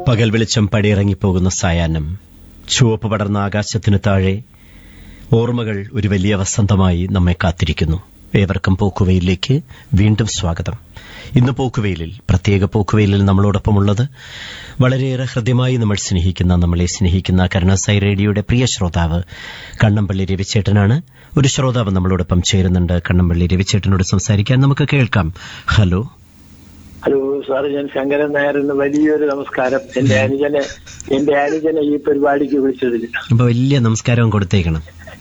പകൽ വെളിച്ചം പടിയിറങ്ങിപ്പോകുന്ന സായാഹ്നം ചുവപ്പ് പടർന്ന ആകാശത്തിനു താഴെ ഓർമ്മകൾ ഒരു വലിയ വസന്തമായി നമ്മെ കാത്തിരിക്കുന്നു ഏവർക്കും പോക്കുവെയിലേക്ക് വീണ്ടും സ്വാഗതം ഇന്ന് പോക്കുവെയിലിൽ പ്രത്യേക പോക്കുവെയിലിൽ നമ്മളോടൊപ്പമുള്ളത് വളരെയേറെ ഹൃദ്യമായി നമ്മൾ സ്നേഹിക്കുന്ന നമ്മളെ സ്നേഹിക്കുന്ന കരുണാസായി റേഡിയോയുടെ പ്രിയ ശ്രോതാവ് കണ്ണമ്പള്ളി രവിച്ചേട്ടനാണ് ഒരു ശ്രോതാവ് നമ്മളോടൊപ്പം ചേരുന്നുണ്ട് കണ്ണമ്പള്ളി രവിച്ചേട്ടനോട് സംസാരിക്കാൻ നമുക്ക് കേൾക്കാം ഹലോ ഹലോ സാർ ഞാൻ ശങ്കരൻ നായർ എന്ന് വലിയൊരു നമസ്കാരം എന്റെ അനുജനെ എന്റെ അനുജനെ ഈ പരിപാടിക്ക് വിളിച്ചതിൽ അപ്പൊ വലിയ നമസ്കാരവും കൊടുത്തേക്കണം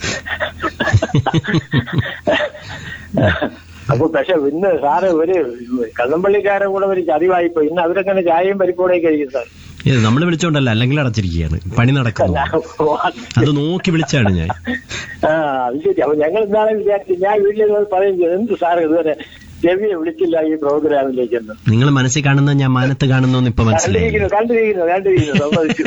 അപ്പൊ പക്ഷെ ഇന്ന് സാറ് ഒരു കണ്ണമ്പള്ളിക്കാരൻ കൂടെ ഒരു ചതിവായിപ്പോ ഇന്ന് അവരങ്ങനെ ചായയും പരിപ്പോടെ കഴിക്കും സാർ ഇത് നമ്മൾ വിളിച്ചോണ്ടല്ല അല്ലെങ്കിൽ അടച്ചിരിക്കുകയാണ് പണി നടക്കുന്നു അത് നോക്കി വിളിച്ചാണ് ഞാൻ ആ അത് ശരി അപ്പൊ ഞങ്ങൾ ഇന്നാളെ വിചാരിച്ചു ഞാൻ വീട്ടിൽ പറയും ചെയ്തു, എന്ത് സാർ ഇതുവരെ രവിയെ വിളിച്ചില്ല ഈ പ്രോഗ്രാമിലേക്കെന്ന് നിങ്ങൾ മനസ്സിൽ കാണുന്ന ഞാൻ മാനത്ത് കാണുന്നു എന്ന് ഇപ്പൊ മനസ്സിലായി കണ്ടിരിക്കുന്നു കണ്ടിരിക്കുന്നു കണ്ടിരിക്കുന്നു സമ്മതിച്ചു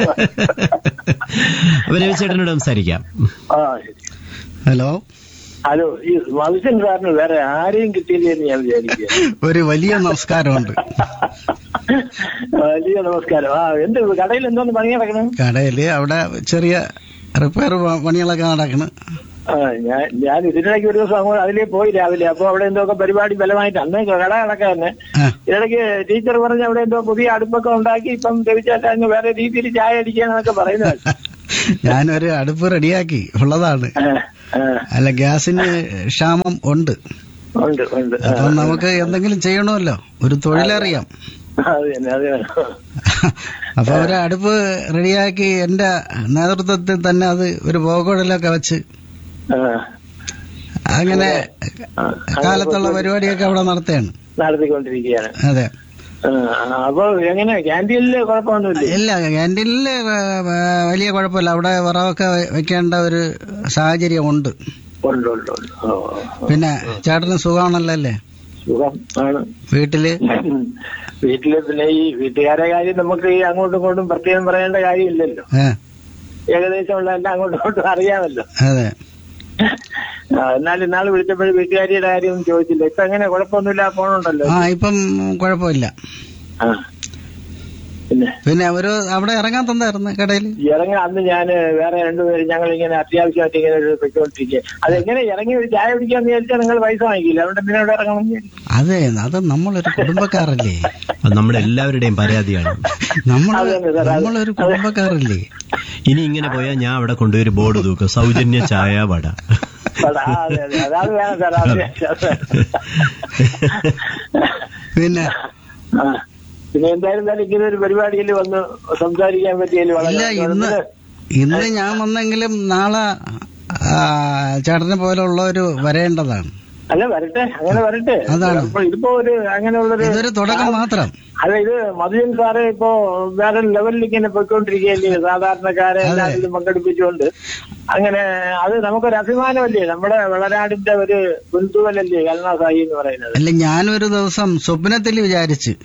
അപ്പൊ രവിചേട്ടനോട് സംസാരിക്കാം ആ ശരി ഹലോ ഹലോ ഈ മത്സ്യൻ സാറിന് വേറെ ആരെയും കിട്ടിയില്ലെന്ന് ഞാൻ വിചാരിക്കുക ഒരു വലിയ നമസ്കാരമുണ്ട് വലിയ നമസ്കാരം ആ എന്ത് കടയിൽ എന്തോന്ന് പണി നടക്കണം കടയില് അവിടെ ചെറിയ റിപ്പയർ പണികളൊക്കെ നടക്കണ് ആ ഞാൻ ഞാൻ ഇതിനിടയ്ക്ക് ഒരു ദിവസം അങ്ങോട്ട് അതിലേ പോയി രാവിലെ അപ്പൊ അവിടെ എന്തോക്കെ പരിപാടി ബലമായിട്ട് അന്ന് കട കണക്കെ തന്നെ ആ, ഇതിടയ്ക്ക് ടീച്ചർ പറഞ്ഞ് അവിടെ എന്തോ പുതിയ അടുപ്പൊക്കെ ഉണ്ടാക്കി ഇപ്പം രവിച്ചാട്ട അങ്ങ് വേറെ രീതിയിൽ ചായ അടിക്കാന്നൊക്കെ പറയുന്നത് ഞാനൊരു അടുപ്പ് റെഡിയാക്കി ഉള്ളതാണ് ആ, ആ, അല്ല ഗ്യാസിന് ക്ഷാമം ഉണ്ട് ഉണ്ട് ഉണ്ട് ആ, അപ്പം നമുക്ക് എന്തെങ്കിലും ചെയ്യണമല്ലോ ഒരു തൊഴിലറിയാം അത് തന്നെ അത് തന്നെ അപ്പൊ ഒരു അടുപ്പ് റെഡിയാക്കി എന്റെ നേതൃത്വത്തിൽ തന്നെ അത് ഒരു പോകോടലൊക്കെ വെച്ച് ആ, അങ്ങനെ ആ, കാലത്തുള്ള പരിപാടിയൊക്കെ അവിടെ നടത്തുകയാണ് നടത്തിക്കൊണ്ടിരിക്കുകയാണ് അതെ ആ, ആ, അപ്പൊ എങ്ങനെ ക്യാൻറ്റീനില് കുഴപ്പമൊന്നുമില്ലേ ഇല്ല ക്യാൻറ്റീനില് വലിയ കുഴപ്പമില്ല അവിടെ വിറകൊക്കെ വെക്കേണ്ട ഒരു സാഹചര്യം ഉണ്ട് ഉണ്ട് ഉണ്ട് ഉണ്ട് ഓ, ഓ. പിന്നെ ചേട്ടന് സുഖമാണല്ലോ അല്ലേ സുഖം ആണ് വീട്ടില് വീട്ടില് പിന്നെ ഈ വീട്ടുകാരെ കാര്യം നമുക്ക് ഈ അങ്ങോട്ടും ഇങ്ങോട്ടും പ്രത്യേകം പറയേണ്ട കാര്യമില്ലല്ലോ ഏ ഏകദേശം ഉള്ള എല്ലാം അങ്ങോട്ടും ഇങ്ങോട്ടും അറിയാമല്ലോ അതെ ആ, എന്നാലും ഇന്നാള് വിളിച്ചപ്പോഴും വീട്ടുകാരിയുടെ കാര്യം ചോദിച്ചില്ല ഇപ്പൊ എങ്ങനെ കുഴപ്പമൊന്നുമില്ല പോണുണ്ടല്ലോ ആ ഇപ്പം കുഴപ്പമില്ല ആ പിന്നെ പിന്നെ ഒരു അവിടെ ഇറങ്ങാൻ തന്നായിരുന്നു കടയിൽ ഇറങ്ങി അന്ന് ഞാൻ വേറെ രണ്ടുപേരും ഞങ്ങൾ ഇങ്ങനെ അത്യാവശ്യമായിട്ട് ഇങ്ങനെ ഒരു പൊയ്ക്കൊണ്ടിരിക്കുക അതെങ്ങനെ ഇറങ്ങി ഒരു ചായ കുടിക്കാന്ന് വിചാരിച്ചാൽ നിങ്ങൾ പൈസ വാങ്ങിക്കില്ല അതുകൊണ്ട് പിന്നെ അവിടെ ഇറങ്ങണം എന്ന് വിചാരിച്ചു. അതെ അത് നമ്മളൊരു കുടുംബക്കാരല്ലേ അത് നമ്മുടെ എല്ലാവരുടെയും പരാതിയാണ് നമ്മൾ അതന്നെ സാർ, അത് നമ്മളൊരു കുടുംബക്കാരല്ലേ ഇനി ഇങ്ങനെ പോയാൽ ഞാൻ അവിടെ കൊണ്ടുപോയി ഒരു ബോർഡ് തൂക്കും സൗജന്യ ചായ വട ആ, അതെ അതെ അതാണ് വേണം സാർ അത് വേണം. പിന്നെ ആ. പിന്നെ എന്തായാലും തന്നെ ഇങ്ങനെ ഒരു പരിപാടിയിൽ വന്ന് സംസാരിക്കാൻ പറ്റിയതിൽ വളരെ ഇല്ല ഇന്ന് ഇന്ന് ഞാൻ വന്നെങ്കിലും നാളെ ആ, ചേട്ടനെ പോലുള്ളവർ വരേണ്ടതാണ് അല്ല വരട്ടെ അങ്ങനെ വരട്ടെ അതാണ്. അപ്പൊ ഇതിപ്പോ ഒരു അങ്ങനെയുള്ളൊരു ഇതൊരു തുടക്കം മാത്രം അല്ല ഇത് മധുജൻ സാറ് ഇപ്പോ വേറെ ലെവലിൽ ഇങ്ങനെ പോയിക്കൊണ്ടിരിക്കുകയല്ലേ സാധാരണക്കാരെ എല്ലാത്തിലും പങ്കെടുപ്പിച്ചുകൊണ്ട് അങ്ങനെ അത് നമുക്കൊരു അഭിമാനമല്ലേ നമ്മുടെ വളരാടിന്റെ ഒരു കുന്തുവലല്ലേ കരുണാസായി എന്ന് പറയുന്നത് അല്ല ഞാനൊരു ദിവസം സ്വപ്നത്തിൽ വിചാരിച്ച്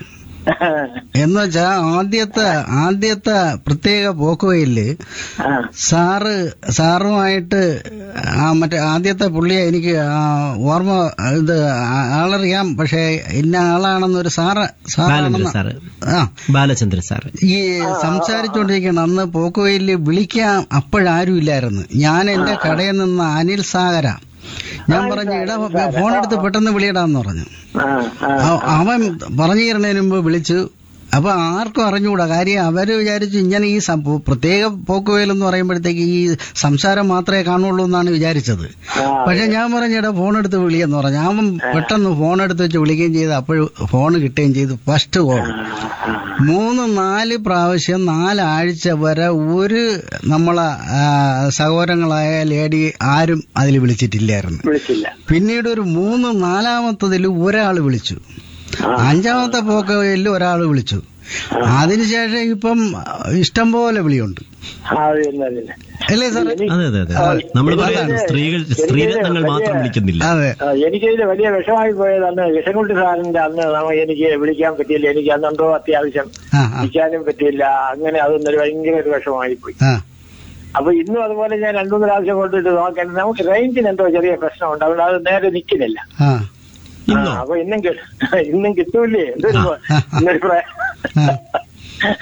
എന്ന് വെച്ചാ ആദ്യത്തെ ആദ്യത്തെ പ്രത്യേക പോക്കുവയില് ആ, സാറ് സാറുമായിട്ട് ആ മറ്റേ ആദ്യത്തെ പുള്ളിയെ എനിക്ക് ആ ഓർമ്മ ഇത് ആ- ആളറിയാം പക്ഷെ ഇന്ന ആളാണെന്നൊരു സാറ് ബാലചന്ദ്രൻ സാറാണെന്ന് സാറ് ആ ബാലചന്ദ്രൻ സാറ് ഈ സംസാരിച്ചുകൊണ്ടിരിക്കണം അന്ന് പോക്കുവയില് വിളിക്കാൻ അപ്പോഴാരും ഇല്ലായിരുന്നു ഞാൻ എന്റെ കടയിൽ നിന്ന് അനിൽ സാഗര ഞാൻ പറഞ്ഞു ഇടാ ഫോൺ എടുത്ത് പെട്ടെന്ന് വിളിയിടാന്ന് പറഞ്ഞു ആ, ആ. അവ- അവൻ പറഞ്ഞു തരുന്നതിന് മുമ്പ് വിളിച്ചു അപ്പൊ ആർക്കും അറിഞ്ഞുകൂടാ കാര്യം അവര് വിചാരിച്ചു ഇങ്ങനെ ഈ സം- പ്രത്യേക പോക്കുവേലെന്ന് പറയുമ്പോഴത്തേക്ക് ഈ സംസാരം മാത്രമേ കാണുള്ളൂ എന്നാണ് വിചാരിച്ചത് ആ, പക്ഷെ ഞാൻ പറഞ്ഞിടാ ഫോൺ എടുത്ത് വിളിയെന്ന് പറഞ്ഞു അവൻ പെട്ടെന്ന് ഫോൺ എടുത്ത് വെച്ച് വിളിക്കുകയും ചെയ്തു അപ്പോൾ ഫോൺ കിട്ടുകയും ചെയ്തു ഫസ്റ്റ് കോൾ ആ, മൂന്ന് നാല് പ്രാവശ്യം നാലാഴ്ച വരെ ഒരു നമ്മളെ ആ, സഹോദരങ്ങളായ ലേഡി ആരും അതിൽ വിളിച്ചിട്ടില്ലായിരുന്നു വിളിച്ചില്ല പിന്നീട് ഒരു മൂന്ന് നാലാമത്തതിൽ ഒരാൾ വിളിച്ചു ആ, അഞ്ചാമത്തെ പോക്കയിൽ ഒരാൾ വിളിച്ചു അതിനുശേഷം ഇപ്പം ഇഷ്ടം പോലെ വിളിയുണ്ട് ആ, അത് തന്നെ, അത് തന്നെ. അല്ലേ സാറേ അതെ അതെ അതെ നമ്മൾ പറയുന്നത് സ്ത്രീകൾ സ്ത്രീരത്നങ്ങൾ മാത്രം വിളിക്കുന്നില്ല അതെ ആ, എനിക്കിതിൽ വലിയ വിഷമായി പോയത് അന്ന് കൃഷ്ണൻകുട്ടി സാറിന്റെ അന്ന് നമ്മ എനിക്ക് വിളിക്കാൻ പറ്റിയില്ല എനിക്ക് അന്നെന്തോ അത്യാവശ്യം ആ ആ വിളിക്കാനും പറ്റിയില്ല അങ്ങനെ അതൊന്നൊരു ഭയങ്കര ഒരു വിഷമായി പോയി ആ അപ്പൊ ഇന്നും അതുപോലെ ഞാൻ രണ്ടു മൂന്ന് പ്രാവശ്യം കൊണ്ടിട്ട് നോക്കാൻ നമുക്ക് റേഞ്ചിന് എന്തോ ചെറിയ പ്രശ്നമുണ്ട് അതുകൊണ്ട് അത് നേരെ നിൽക്കുന്നില്ല ആ ഇന്നോ ആ, അപ്പൊ ഇന്നും കി- ഇന്നും കിട്ടൂലേ എന്തൊരു ആ, ആ, ആ. ഇന്നൊരു പ്ര- ആ.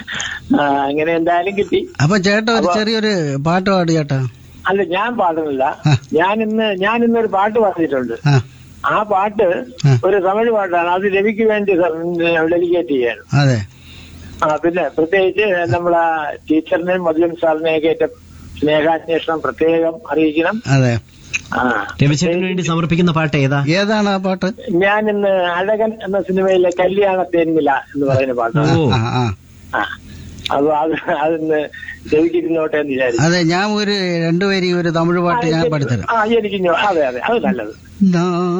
ആ, അങ്ങനെ എന്തായാലും കിട്ടി അപ്പൊ ചേട്ടാ ഒരു അപ്പൊ- ചെറിയൊരു പാട്ട് പാട് ചേട്ടാ അല്ല ഞാൻ പാടുന്നില്ല ആ. ഞാൻ ഇന്ന് ഞാൻ ഇന്നൊരു പാട്ട് പറഞ്ഞിട്ടുണ്ട് ആ ആ പാട്ട് ആ. ഒരു തമിഴ് പാട്ടാണ് അത് രവിക്ക് വേണ്ടി ഡെലിഗേറ്റ് ചെയ്യാണ് അതെ ആ പിന്നെ പ്രത്യേകിച്ച് നമ്മളെ ടീച്ചറിനെയും മധുരൻ സാറിനെയൊക്കെ ഏറ്റ സ്നേഹാന്വേഷണം പ്രത്യേകം അറിയിക്കണം അതെ ആ രവിചേട്ടന് വേണ്ടി സമർപ്പിക്കുന്ന പാട്ട് ഏതാ ഏതാണ് ആ പാട്ട് ഞാൻ ഇന്ന് അഴകൻ എന്ന സിനിമയിലെ കല്യാണ തേന്മില എന്ന് പറയുന്ന പാട്ടാണ് ഓ. ആ ആ ആ അപ്പൊ അത് അതിന്ന് രവിക്കിരുന്നോട്ടെ എന്ന് വിചാരിച്ചു അതെ ഞാൻ ഒരു രണ്ടുപേരും ഒരു തമിഴ് പാട്ട് ഞാൻ പാടിത്തരാം ആ എനിക്ക് ഇഞ്ഞോ- അതെ അതെ അത് നല്ലത് നാ